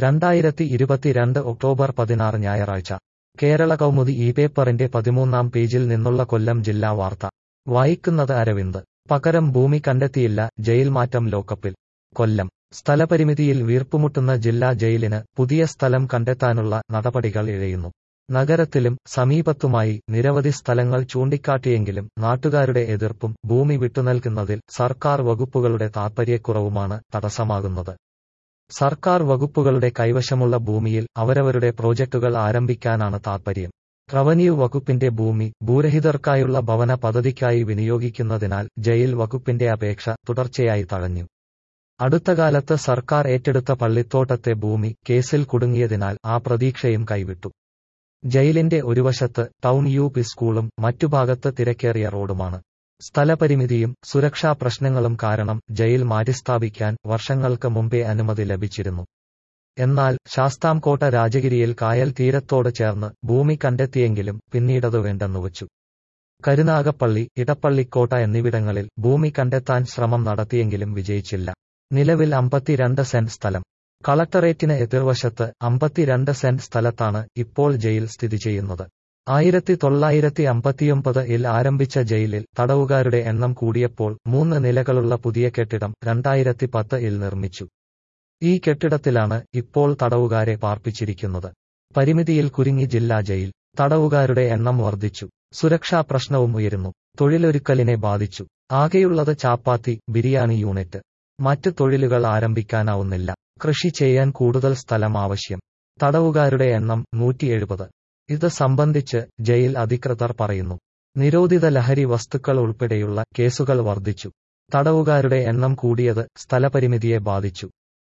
രണ്ടായിരത്തി ഇരുപത്തിരണ്ട് ഒക്ടോബർ പതിനാറ് ഞായറാഴ്ച കേരള കൗമുദി ഈ പേപ്പറിന്റെ പതിമൂന്നാം പേജിൽ നിന്നുള്ള കൊല്ലം ജില്ലാ വാർത്ത വായിക്കുന്നത് അരവിന്ദ് പകരം ഭൂമി കണ്ടെത്തിയില്ല ജയിൽ മാറ്റം ലോക്കപ്പിൽ കൊല്ലം സ്ഥലപരിമിതിയിൽ വീർപ്പുമുട്ടുന്ന ജില്ലാ ജയിലിന് പുതിയ സ്ഥലം കണ്ടെത്താനുള്ള നടപടികൾ ഇഴയുന്നു നഗരത്തിലും സമീപത്തുമായി നിരവധി സ്ഥലങ്ങൾ ചൂണ്ടിക്കാട്ടിയെങ്കിലും നാട്ടുകാരുടെ എതിർപ്പും ഭൂമി വിട്ടുനൽകുന്നതിൽ സർക്കാർ വകുപ്പുകളുടെ താൽപര്യക്കുറവുമാണ് തടസ്സമാകുന്നത് സർക്കാർ വകുപ്പുകളുടെ കൈവശമുള്ള ഭൂമിയിൽ അവരവരുടെ പ്രോജക്ടുകൾ ആരംഭിക്കാനാണ് താൽപര്യം റവന്യൂ വകുപ്പിന്റെ ഭൂമി ഭൂരഹിതർക്കായുള്ള ഭവന പദ്ധതിക്കായി വിനിയോഗിക്കുന്നതിനാൽ ജയിൽ വകുപ്പിന്റെ അപേക്ഷ തുടർച്ചയായി തഴഞ്ഞു അടുത്തകാലത്ത് സർക്കാർ ഏറ്റെടുത്ത പള്ളിത്തോട്ടത്തെ ഭൂമി കേസിൽ കുടുങ്ങിയതിനാൽ ആ പ്രതീക്ഷയും കൈവിട്ടു ജയിലിന്റെ ഒരു വശത്ത് ടൗൺ യു പി സ്കൂളും മറ്റു ഭാഗത്ത് തിരക്കേറിയ റോഡുമാണ് സ്ഥലപരിമിതിയും സുരക്ഷാ പ്രശ്നങ്ങളും കാരണം ജയിൽ മാറ്റിസ്ഥാപിക്കാൻ വർഷങ്ങൾക്ക് മുമ്പേ അനുമതി ലഭിച്ചിരുന്നു എന്നാൽ ശാസ്താംകോട്ട രാജഗിരിയിൽ കായൽ തീരത്തോട് ചേർന്ന് ഭൂമി കണ്ടെത്തിയെങ്കിലും പിന്നീടത് വേണ്ടെന്നുവച്ചു കരുനാഗപ്പള്ളി ഇടപ്പള്ളിക്കോട്ട എന്നിവിടങ്ങളിൽ ഭൂമി കണ്ടെത്താൻ ശ്രമം നടത്തിയെങ്കിലും വിജയിച്ചില്ല നിലവിൽ അമ്പത്തിരണ്ട് സെന്റ് സ്ഥലം കളക്ടറേറ്റിന് എതിർവശത്ത് അമ്പത്തിരണ്ട് സെന്റ് സ്ഥലത്താണ് ഇപ്പോൾ ജയിൽ സ്ഥിതി ചെയ്യുന്നത് ആയിരത്തി തൊള്ളായിരത്തി അമ്പത്തിയൊമ്പത് ഇൽ ആരംഭിച്ച ജയിലിൽ തടവുകാരുടെ എണ്ണം കൂടിയപ്പോൾ മൂന്ന് നിലകളുള്ള പുതിയ കെട്ടിടം രണ്ടായിരത്തി പത്ത് ഇൽ നിർമ്മിച്ചു ഈ കെട്ടിടത്തിലാണ് ഇപ്പോൾ തടവുകാരെ പാർപ്പിച്ചിരിക്കുന്നത് പരിമിതിയിൽ കുരുങ്ങി ജില്ലാ ജയിൽ തടവുകാരുടെ എണ്ണം വർദ്ധിച്ചു സുരക്ഷാ പ്രശ്നവും ഉയരുന്നു തൊഴിലൊരുക്കലിനെ ബാധിച്ചു ആകെയുള്ളത് ചാപ്പാത്തി ബിരിയാണി യൂണിറ്റ് മറ്റ് തൊഴിലുകൾ ആരംഭിക്കാനാവുന്നില്ല കൃഷി ചെയ്യാൻ കൂടുതൽ സ്ഥലം ആവശ്യം തടവുകാരുടെ എണ്ണം നൂറ്റി എഴുപത് ഇത് സംബന്ധിച്ച് ജയിൽ അധികൃതർ പറയുന്നു നിരോധിത ലഹരി വസ്തുക്കൾ ഉൾപ്പെടെയുള്ള കേസുകൾ വർദ്ധിച്ചു തടവുകാരുടെ എണ്ണം കൂടിയത് സ്ഥലപരിമിതിയെ ബാധിച്ചു